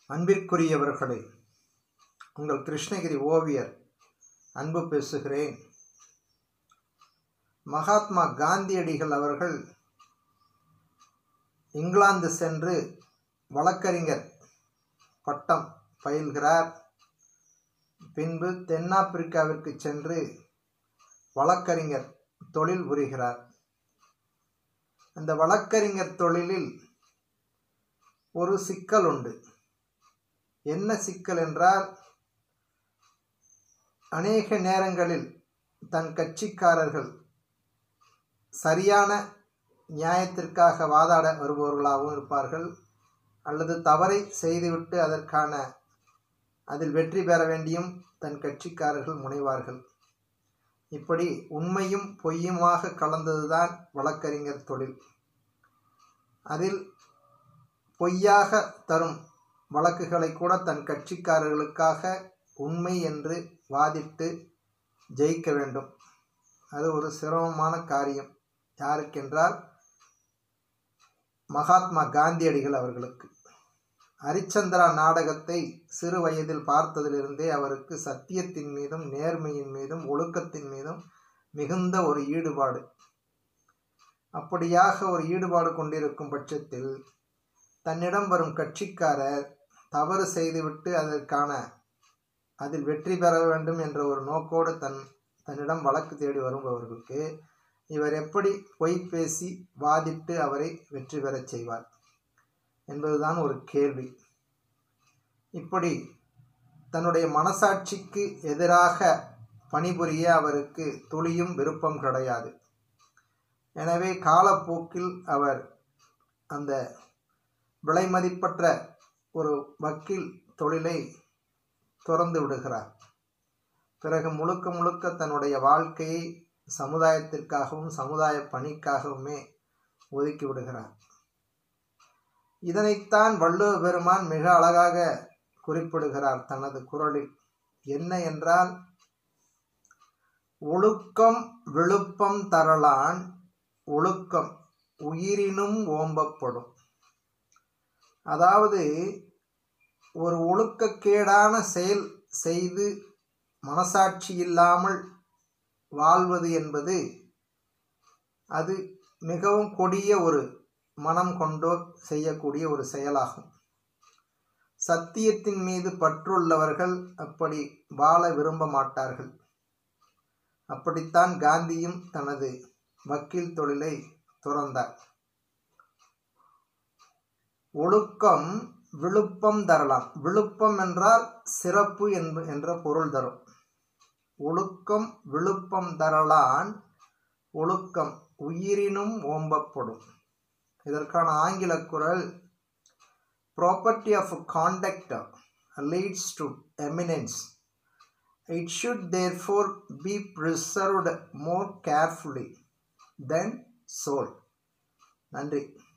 அன்பிற்குரியவர்களே உங்கள் கிருஷ்ணகிரி ஓவியர் அன்பு பேசுகிறேன் மகாத்மா காந்தியடிகள் அவர்கள் இங்கிலாந்து சென்று வழக்கறிஞர் பட்டம் பயில்கிறார் பின்பு தென்னாப்பிரிக்காவிற்கு சென்று வழக்கறிஞர் தொழில் புரிகிறார் அந்த வழக்கறிஞர் தொழிலில் ஒரு சிக்கல் உண்டு என்ன சிக்கல் என்றால் அநேக நேரங்களில் தன் கட்சிக்காரர்கள் சரியான நியாயத்திற்காக வாதாட வருபவர்களாகவும் இருப்பார்கள் அல்லது தவறை செய்துவிட்டு அதற்கான அதில் வெற்றி பெற வேண்டியும் தன் கட்சிக்காரர்கள் முனைவார்கள் இப்படி உண்மையும் பொய்யுமாக கலந்ததுதான் வழக்கறிஞர் தொழில் அதில் பொய்யாக தரும் வழக்குகளை கூட தன் கட்சிக்காரர்களுக்காக உண்மை என்று வாதிட்டு ஜெயிக்க வேண்டும் அது ஒரு சிரமமான காரியம் யாருக்கென்றால் மகாத்மா காந்தியடிகள் அவர்களுக்கு ஹரிச்சந்திரா நாடகத்தை சிறு வயதில் பார்த்ததிலிருந்தே அவருக்கு சத்தியத்தின் மீதும் நேர்மையின் மீதும் ஒழுக்கத்தின் மீதும் மிகுந்த ஒரு ஈடுபாடு அப்படியாக ஒரு ஈடுபாடு கொண்டிருக்கும் பட்சத்தில் தன்னிடம் வரும் கட்சிக்காரர் தவறு செய்துவிட்டு அதற்கான அதில் வெற்றி பெற வேண்டும் என்ற ஒரு நோக்கோடு தன் தன்னிடம் வழக்கு தேடி வருபவர்களுக்கு இவர் எப்படி பொய் பேசி வாதிட்டு அவரை வெற்றி பெறச் செய்வார் என்பதுதான் ஒரு கேள்வி இப்படி தன்னுடைய மனசாட்சிக்கு எதிராக பணிபுரிய அவருக்கு துளியும் விருப்பம் கிடையாது எனவே காலப்போக்கில் அவர் அந்த விலைமதிப்பற்ற ஒரு வக்கீல் தொழிலை துறந்து விடுகிறார் பிறகு முழுக்க முழுக்க தன்னுடைய வாழ்க்கையை சமுதாயத்திற்காகவும் சமுதாய பணிக்காகவுமே ஒதுக்கி விடுகிறார் இதனைத்தான் வள்ளுவ பெருமான் மிக அழகாக குறிப்பிடுகிறார் தனது குரலில் என்ன என்றால் ஒழுக்கம் விழுப்பம் தரலான் ஒழுக்கம் உயிரினும் ஓம்பப்படும் அதாவது ஒரு ஒழுக்கக்கேடான செயல் செய்து மனசாட்சி இல்லாமல் வாழ்வது என்பது அது மிகவும் கொடிய ஒரு மனம் கொண்டோர் செய்யக்கூடிய ஒரு செயலாகும் சத்தியத்தின் மீது பற்றுள்ளவர்கள் அப்படி வாழ விரும்ப மாட்டார்கள் அப்படித்தான் காந்தியும் தனது வக்கீல் தொழிலை துறந்தார் ஒழுக்கம் விழுப்பம் தரலாம் விழுப்பம் என்றால் சிறப்பு என்ப என்ற பொருள் தரும் ஒழுக்கம் விழுப்பம் தரலான் ஒழுக்கம் உயிரினும் ஓம்பப்படும் இதற்கான ஆங்கில குரல் property of contact leads to eminence it should therefore be preserved more carefully than soul நன்றி